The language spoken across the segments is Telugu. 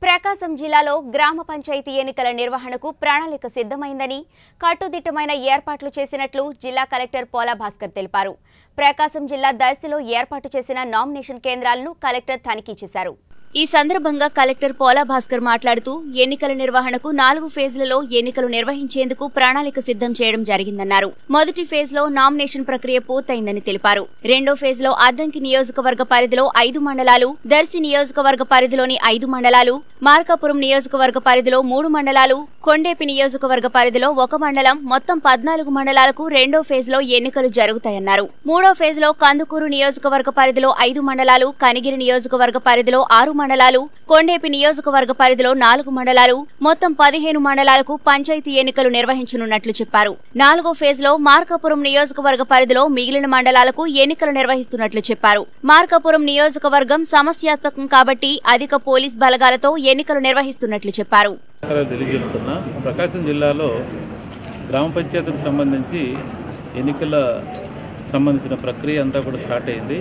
ప్రకాశం జిల్లాలో గ్రామ పంచాయతీ ఎన్నికల నిర్వహణకు ప్రణాళిక సిద్ధమైందని కట్టుదిట్టమైన ఏర్పాట్లు చేసినట్లు జిల్లా కలెక్టర్ పోలా భాస్కర్ తెలిపారు ప్రకాశం జిల్లా దర్శిలో ఏర్పాటు చేసిన నామినేషన్ కేంద్రాలను కలెక్టర్ తనిఖీ చేశారు ఈ సందర్భంగా కలెక్టర్ పోలా భాస్కర్ మాట్లాడుతూ ఎన్నికల నిర్వహణకు నాలుగు ఫేజ్లలో ఎన్నికలు నిర్వహించేందుకు ప్రణాళిక సిద్ధం చేయడం జరిగిందన్నారు మొదటి ఫేజ్ లో నామినేషన్ ప్రక్రియ పూర్తయిందని తెలిపారు రెండో ఫేజ్ లో అద్దంకి నియోజకవర్గ పరిధిలో ఐదు మండలాలు దర్శి నియోజకవర్గ పరిధిలోని ఐదు మండలాలు మార్కాపురం నియోజకవర్గ పరిధిలో మూడు మండలాలు కొండేపి నియోజకవర్గ పరిధిలో ఒక మండలం మొత్తం పద్నాలుగు మండలాలకు రెండో ఫేజ్ లో ఎన్నికలు జరుగుతాయన్నారు మూడో ఫేజ్ లో కందుకూరు నియోజకవర్గ పరిధిలో ఐదు మండలాలు కనిగిరి నియోజకవర్గ పరిధిలో ఆరు మండలాలు కొండేపి నియోజకవర్గ పరిధిలో నాలుగు మండలాలు మొత్తం పదిహేను మండలాలకు పంచాయతీ ఎన్నికలు నిర్వహించనున్నట్లు చెప్పారు నాలుగో ఫేజ్ లో మార్కాపురం నియోజకవర్గ పరిధిలో మిగిలిన మండలాలకు ఎన్నికలు నిర్వహిస్తున్నట్లు చెప్పారు మార్కాపురం నియోజకవర్గం సమస్యాత్మకం కాబట్టి అధిక పోలీస్ బలగాలతో ఎన్నికలు నిర్వహిస్తున్నట్లు చెప్పారు నమస్కారాలు తెలియజేస్తున్నా ప్రకాశం జిల్లాలో గ్రామ పంచాయతీలకు సంబంధించి ఎన్నికల సంబంధించిన ప్రక్రియ అంతా కూడా స్టార్ట్ అయింది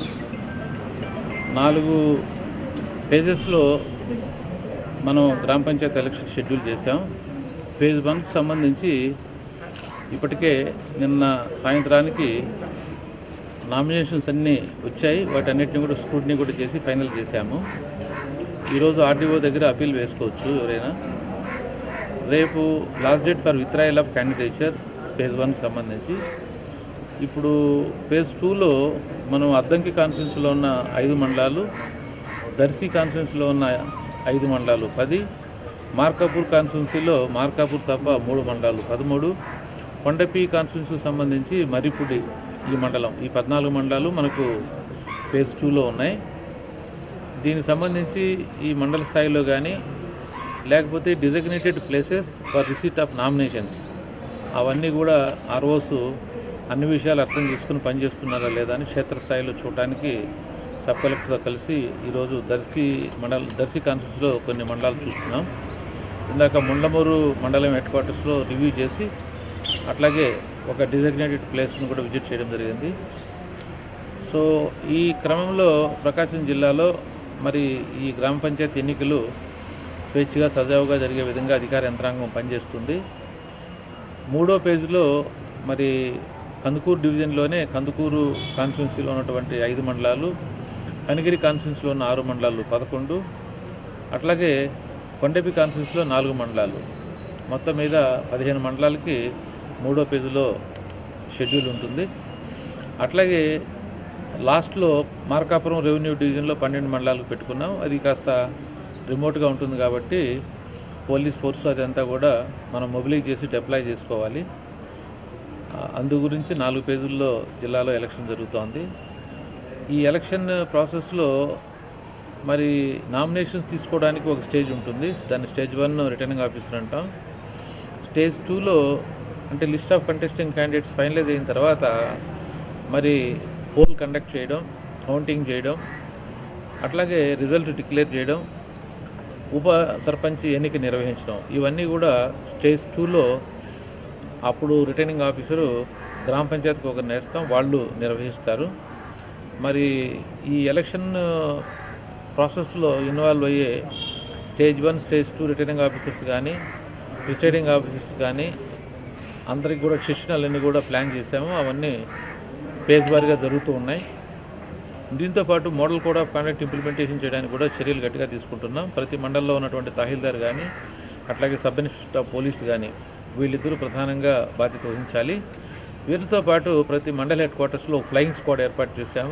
నాలుగు ఫేజెస్లో మనం గ్రామ పంచాయతీ ఎలక్షన్ షెడ్యూల్ చేశాం ఫేజ్ వన్కి సంబంధించి ఇప్పటికే నిన్న సాయంత్రానికి నామినేషన్స్ అన్నీ వచ్చాయి వాటన్నిటిని కూడా స్క్రూటినీ కూడా చేసి ఫైనల్ చేశాము ఈరోజు ఆర్డీఓ దగ్గర అప్పీల్ వేసుకోవచ్చు ఎవరైనా రేపు last date for withdrawal of candidature phase వన్కి సంబంధించి ఇప్పుడు ఫేజ్ టూలో మనం అద్దంకి కాన్ఫరెన్స్లో ఉన్న ఐదు మండలాలు దర్శి కాన్ఫరెన్స్లో ఉన్న ఐదు మండలాలు పది మార్కాపూర్ కాన్స్టిట్యున్సీలో మార్కాపూర్ తప్ప మూడు మండలాలు పదమూడు కొండపి కాన్స్టిట్యున్సీకి సంబంధించి మరిపుడి ఈ మండలం ఈ పద్నాలుగు మండలాలు మనకు ఫేజ్ టూలో ఉన్నాయి దీనికి సంబంధించి ఈ మండల స్థాయిలో కానీ లేకపోతే designated places for receipt of nominations అవన్నీ కూడా ఆర్ఓస్ అన్ని విషయాలు అర్థం చేసుకుని పనిచేస్తున్నారా లేదా అని క్షేత్రస్థాయిలో చూడటానికి సబ్ కలెక్టర్తో కలిసి ఈరోజు దర్శి మండల దర్శి కాన్ఫరెన్స్లో కొన్ని మండలాలు చూస్తున్నాం ఇందాక ముండమూరు మండలం హెడ్ క్వార్టర్స్లో రివ్యూ చేసి అట్లాగే ఒక డిజగ్నేటెడ్ ప్లేస్ను కూడా విజిట్ చేయడం జరిగింది సో ఈ క్రమంలో ప్రకాశం జిల్లాలో మరి ఈ గ్రామ పంచాయతీ ఎన్నికలు స్వేచ్ఛగా సజావుగా జరిగే విధంగా అధికార యంత్రాంగం పనిచేస్తుంది మూడో పేజీలో మరి కందుకూరు డివిజన్లోనే కందుకూరు కాన్స్టిట్యున్సీలో ఉన్నటువంటి ఐదు మండలాలు కనిగిరి కాన్స్టిట్యున్సీలో ఉన్న ఆరు మండలాలు పదకొండు అట్లాగే కొండపి కాన్స్టిట్యున్సీలో నాలుగు మండలాలు మొత్తం మీద పదిహేను మండలాలకి మూడో పేజీలో షెడ్యూల్ ఉంటుంది అట్లాగే లాస్ట్లో మార్కాపురం రెవెన్యూ డివిజన్లో పన్నెండు మండలాలకు పెట్టుకున్నాం అది కాస్త రిమోట్గా ఉంటుంది కాబట్టి పోలీస్ ఫోర్స్ అదంతా కూడా మనం మొబిలైజ్ చేసి డిప్లాయ్ చేసుకోవాలి ఆ, అందు గురించి నాలుగు పేజీల్లో జిల్లాలో ఎలక్షన్ జరుగుతోంది ఈ ఎలక్షన్ ప్రాసెస్లో మరి నామినేషన్స్ తీసుకోవడానికి ఒక స్టేజ్ ఉంటుంది దాన్ని స్టేజ్ వన్ రిటర్నింగ్ ఆఫీసర్ అంటాం స్టేజ్ టూలో అంటే list of contesting candidates finalise అయిన తర్వాత మరి పోల్ కండక్ట్ చేయడం కౌంటింగ్ చేయడం అట్లాగే రిజల్ట్ డిక్లేర్ చేయడం ఉప సర్పంచ్ ఎన్నిక నిర్వహించడం ఇవన్నీ కూడా స్టేజ్ టూలో అప్పుడు రిటర్నింగ్ ఆఫీసరు గ్రామ పంచాయతీకి ఒక నేస్తాం వాళ్ళు నిర్వహిస్తారు మరి ఈ ఎలక్షన్ ప్రాసెస్లో ఇన్వాల్వ్ అయ్యే stage one stage two returning officers కానీ ప్రిసైడింగ్ ఆఫీసర్స్ కానీ అందరికి కూడా శిక్షణలన్నీ కూడా ప్లాన్ చేశాము అవన్నీ ఫేజ్ వారీగా జరుగుతూ ఉన్నాయి దీంతో పాటు model code of conduct implementation చేయడానికి కూడా చర్యలు గట్టిగా తీసుకుంటున్నాం ప్రతి మండలంలో ఉన్నటువంటి తహసీల్దార్ కానీ అట్లాగే సబ్ ఇన్స్పెక్టర్ ఆఫ్ పోలీస్ కానీ వీళ్ళిద్దరూ ప్రధానంగా బాధ్యత వహించాలి వీరితో పాటు ప్రతి మండల హెడ్ క్వార్టర్స్లో ఫ్లయింగ్ స్క్వాడ్ ఏర్పాటు చేశాము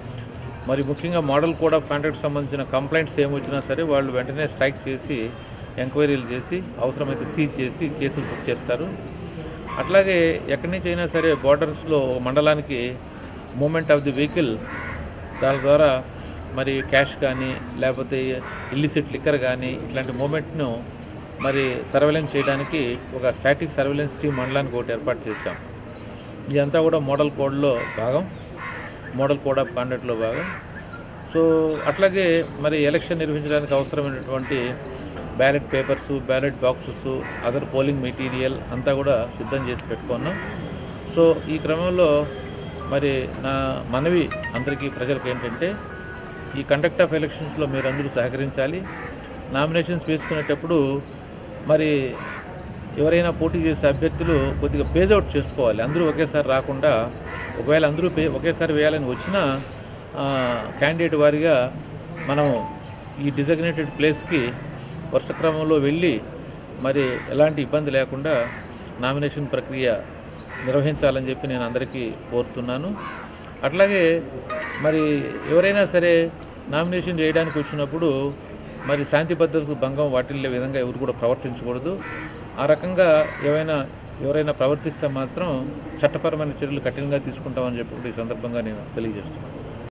మరి ముఖ్యంగా మోడల్ కోడ్ ఆఫ్ కాండక్ట్ సంబంధించిన కంప్లైంట్స్ ఏమొచ్చినా సరే వాళ్ళు వెంటనే స్ట్రైక్ చేసి ఎంక్వైరీలు చేసి అవసరమైతే సీజ్ చేసి కేసులు బుక్ చేస్తారు అట్లాగే ఎక్కడి నుంచి అయినా సరే బార్డర్స్లో మండలానికి మూమెంట్ ఆఫ్ ది వెహికల్ దాని ద్వారా మరి క్యాష్ కానీ లేకపోతే ఇల్లిసిట్ లిక్కర్ కానీ ఇట్లాంటి మూమెంట్ను మరి సర్వేలెన్స్ చేయడానికి ఒక స్టాటిక్ సర్వేలెన్స్ టీం మండలానికి ఒకటి ఏర్పాటు చేశాం ఇదంతా కూడా మోడల్ కోడ్లో భాగం మోడల్ కోడ్ ఆఫ్ కాండక్ట్లో భాగం సో అట్లాగే మరి ఎలక్షన్ నిర్వహించడానికి అవసరమైనటువంటి ballot papers ballot boxes other polling material అంతా కూడా సిద్ధం చేసి పెట్టుకున్నాం సో ఈ క్రమంలో మరి నా మనవి అందరికీ ప్రజలకు ఏంటంటే ఈ కండక్ట్ ఆఫ్ ఎలక్షన్స్లో మీరందరూ సహకరించాలి నామినేషన్స్ వేసుకునేటప్పుడు మరి ఎవరైనా పోటీ చేసే అభ్యర్థులు కొద్దిగా పేజ్ అవుట్ చేసుకోవాలి అందరూ ఒకేసారి రాకుండా ఒకవేళ అందరూ పే ఒకేసారి వేయాలని వచ్చినా క్యాండిడేట్ వారిగా మనం ఈ డిజగ్నేటెడ్ ప్లేస్కి వరుస క్రమంలో వెళ్ళి మరి ఎలాంటి ఇబ్బంది లేకుండా నామినేషన్ ప్రక్రియ నిర్వహించాలని చెప్పి నేను అందరికీ కోరుతున్నాను అట్లాగే మరి ఎవరైనా సరే నామినేషన్ చేయడానికి వచ్చినప్పుడు మరి శాంతి భద్రతకు భంగం వాటిల్లే విధంగా ఎవరు కూడా ప్రవర్తించకూడదు ఆ రకంగా ఏవైనా ఎవరైనా ప్రవర్తిస్తే మాత్రం చట్టపరమైన చర్యలు కఠినంగా తీసుకుంటామని చెప్పి కూడా ఈ సందర్భంగా నేను తెలియజేస్తున్నాను